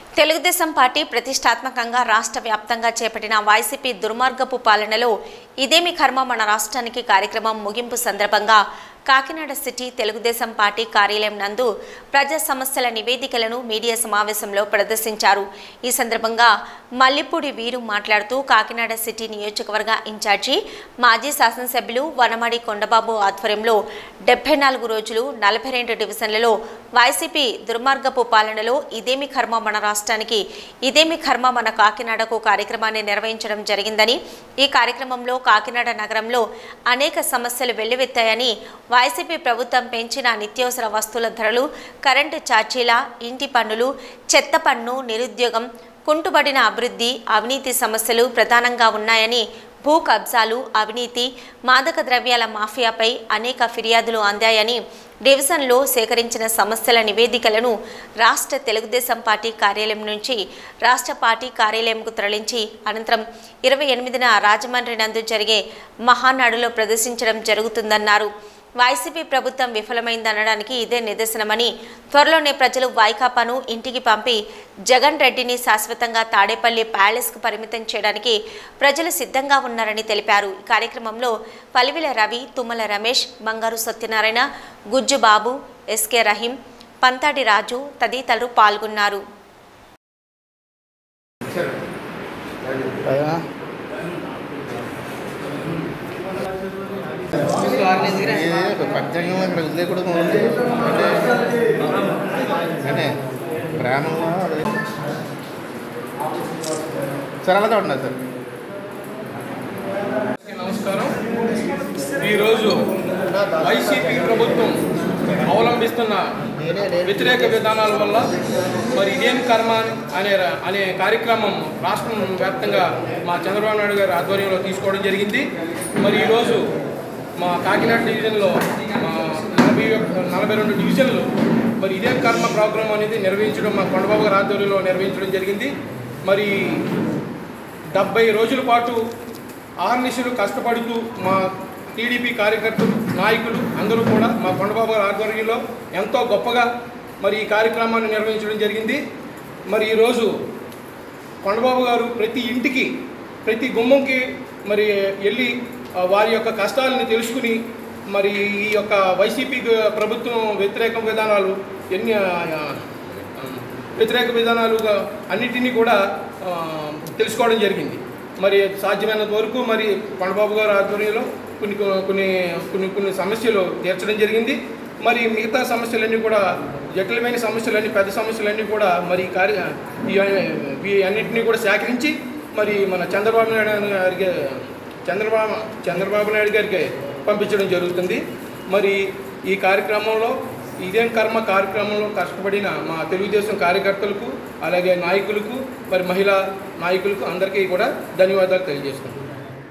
Telugu Desam party ప్రతిష్టాత్మకంగా రాష్ట్ర వ్యాప్తంగా చేపట్టిన వైసీపీ దుర్మార్గపు పాలనలో ఇదేమి కర్మ మన రాష్ట్రానికి కార్యక్రమం ముగింపు సందర్భంగా కాకినాడ సిటీ తెలుగుదేశం పార్టీ కార్యాలయం నందు ప్రజా సమస్యల నివేదికలను మీడియా సమావేశంలో ప్రదర్శించారు ఈ సందర్భంగా మల్లిపూడి వీరు మాట్లాడుతూ కాకినాడ సిటీ నియోజకవర్గ ఇన్ఛార్జి మాజీ శాసనసభ్యులు వనమాడి కొండబాబు ఆధ్వర్యంలో డెబ్బై నాలుగు రోజులు నలభై రెండు డివిజన్లలో వైసీపీ దుర్మార్గపు పాలనలో ఇదేమి కర్మ మన రాష్ట్రానికి ఇదేమి కర్మ మన కాకినాడకు కార్యక్రమాన్ని నిర్వహించడం జరిగిందని ఈ కార్యక్రమంలో కాకినాడ నగరంలో అనేక సమస్యలు వెల్లువెత్తాయని వైసీపీ ప్రభుత్వం పెంచిన నిత్యావసర వస్తువుల ధరలు కరెంటు ఛార్జీల ఇంటి పన్నులు చెత్త పన్ను నిరుద్యోగం కుంటుబడిన అభివృద్ధి అవినీతి సమస్యలు ప్రధానంగా ఉన్నాయని భూ కబ్జాలు అవినీతి మాదక ద్రవ్యాల మాఫియాపై అనేక ఫిర్యాదులు అందాయని డివిజన్లో సేకరించిన సమస్యల నివేదికలను రాష్ట్ర తెలుగుదేశం పార్టీ కార్యాలయం నుంచి రాష్ట్ర పార్టీ కార్యాలయంకు తరలించి అనంతరం ఇరవై ఎనిమిదిన రాజమండ్రి నందు జరిగే మహానాడులో ప్రదర్శించడం జరుగుతుందన్నారు వైసీపీ ప్రభుత్వం విఫలమైందనడానికి ఇదే నిదర్శనమని త్వరలోనే ప్రజలు వైకాపాను ఇంటికి పంపి జగన్ రెడ్డిని శాశ్వతంగా తాడేపల్లి ప్యాలెస్కు పరిమితం చేయడానికి ప్రజలు సిద్ధంగా ఉన్నారని తెలిపారు ఈ కార్యక్రమంలో పలివిల రవి తుమ్మల రమేష్ బంగారు సత్యనారాయణ గుజ్జు బాబు ఎస్కే రహీం పంతాడి రాజు తదితరులు పాల్గొన్నారు పైన పచ్చంగా ఇక్కడ వదిలేయకూడదు ఉంది అంటే అంటే ప్రేమలో అది సరే అలాగే ఉండాలి సార్ నమస్కారం ఈరోజు వైసీపీ ప్రభుత్వం అవలంబిస్తున్న వ్యతిరేక విధానాల వల్ల మరి ఇదేం కర్మ అనే అనే కార్యక్రమం రాష్ట్రం వ్యాప్తంగా మా చంద్రబాబు నాయుడు గారి ఆధ్వర్యంలో తీసుకోవడం జరిగింది మరి ఈరోజు మా కాకినాడ డివిజన్లో మా నలభై ఒక్క- నలభై రెండు డివిజన్లు మరి ఇదేం కర్మ ప్రోగ్రాం అనేది నిర్వహించడం మా కొండబాబు గారి ఆధ్వర్యంలో నిర్వహించడం జరిగింది మరి డెబ్బై రోజుల పాటు ఆర్నిశలు కష్టపడుతూ మా టీడీపీ కార్యకర్తలు నాయకులు అందరూ కూడా మా కొండబాబు గారి ఆధ్వర్యంలో ఎంతో గొప్పగా మరి ఈ కార్యక్రమాన్ని నిర్వహించడం జరిగింది మరి ఈరోజు కొండబాబు గారు ప్రతి ఇంటికి ప్రతి గుమ్మంకి మరి వెళ్ళి ఆ, వారి యొక్క కష్టాలను తెలుసుకుని మరి ఈ యొక్క వైసీపీ గ- ప్రభుత్వం వ్యతిరేక విధానాలు ఎన్ని ఆ, ఆ, వ్యతిరేక విధానాలుగా అన్నిటినీ కూడా ఆ, తెలుసుకోవడం జరిగింది మరి సాధ్యమైనంత వరకు మరి కొండబాబు గారి ఆధ్వర్యంలో కొన్ని కొన్ని కొన్ని కొన్ని సమస్యలు తీర్చడం జరిగింది మరి మిగతా సమస్యలన్నీ కూడా జటిలమైన సమస్యలన్నీ పెద్ద సమస్యలన్నీ కూడా మరి ఈ కార్య ఈ ఈ అన్నింటినీ కూడా సేకరించి మరి మన చంద్రబాబు నాయుడు గారికి చంద్రబాబు చంద్రబాబు నాయుడు గారికి పంపించడం జరుగుతుంది మరి ఈ కార్యక్రమంలో ఇదేం కర్మ కార్యక్రమంలో కష్టపడిన మా తెలుగుదేశం కార్యకర్తలకు అలాగే నాయకులకు మరి మహిళా నాయకులకు అందరికీ కూడా ధన్యవాదాలు తెలియజేసుకుంటున్నాను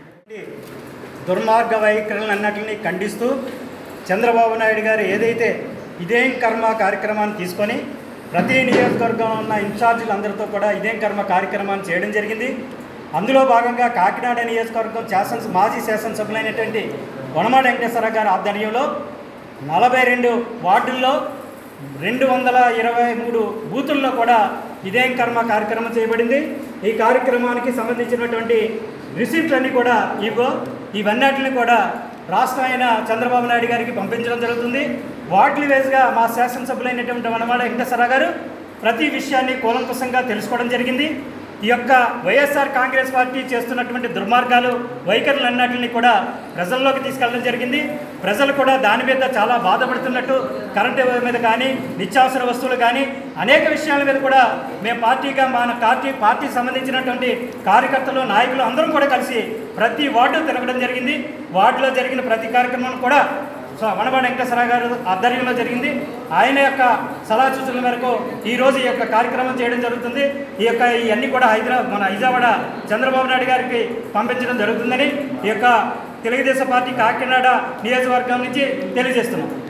దుర్మార్గ వైఖరులను అన్నిటిని ఖండిస్తూ చంద్రబాబు నాయుడు గారు ఏదైతే ఇదేం కర్మ కార్యక్రమాన్ని తీసుకొని ప్రతి నియోజకవర్గంలో ఉన్న ఇన్ఛార్జీలు అందరితో కూడా ఇదేం కర్మ కార్యక్రమాన్ని చేయడం జరిగింది అందులో భాగంగా కాకినాడ నియోజకవర్గం శాసన మాజీ శాసనసభ్యులైనటువంటి వనమాడ వెంకటేశ్వర గారి ఆధ్వర్యంలో నలభై రెండు వార్డుల్లో రెండు వందల ఇరవై మూడు బూతుల్లో కూడా ఇదేం కర్మ కార్యక్రమం చేయబడింది ఈ కార్యక్రమానికి సంబంధించినటువంటి రిసిప్ట్లన్నీ కూడా ఇవ్వ ఇవన్నిటిని కూడా రాష్ట్రం అయిన చంద్రబాబు నాయుడు గారికి పంపించడం జరుగుతుంది వాటిని వేసుగా మా శాసనసభ్యులైనటువంటి వనమాడ వెంకటేశ్వర గారు ప్రతి విషయాన్ని కూలంకుశంగా తెలుసుకోవడం జరిగింది ఈ యొక్క వైఎస్ఆర్ కాంగ్రెస్ పార్టీ చేస్తున్నటువంటి దుర్మార్గాలు వైఖరులన్నింటినీ కూడా ప్రజల్లోకి తీసుకెళ్ళడం జరిగింది ప్రజలు కూడా దాని మీద చాలా బాధపడుతున్నట్టు కరెంటు మీద కానీ నిత్యావసర వస్తువులు కానీ అనేక విషయాల మీద కూడా మేము పార్టీగా మన పార్టీ పార్టీకి సంబంధించినటువంటి కార్యకర్తలు నాయకులు అందరం కూడా కలిసి ప్రతి వార్డు తిరగడం జరిగింది వార్డులో జరిగిన ప్రతి కార్యక్రమం కూడా సో వనబాడ వెంకటేశ్వర గారు ఆధ్వర్యంలో జరిగింది ఆయన యొక్క సలహా సూచనల మేరకు ఈ రోజు ఈ యొక్క కార్యక్రమం చేయడం జరుగుతుంది ఈ యొక్క ఇవన్నీ కూడా హైదరాబాద్ మన విజయవాడ చంద్రబాబు నాయుడు గారికి పంపించడం జరుగుతుందని ఈ యొక్క తెలుగుదేశం పార్టీ కాకినాడ నియోజకవర్గం నుంచి తెలియజేస్తున్నాం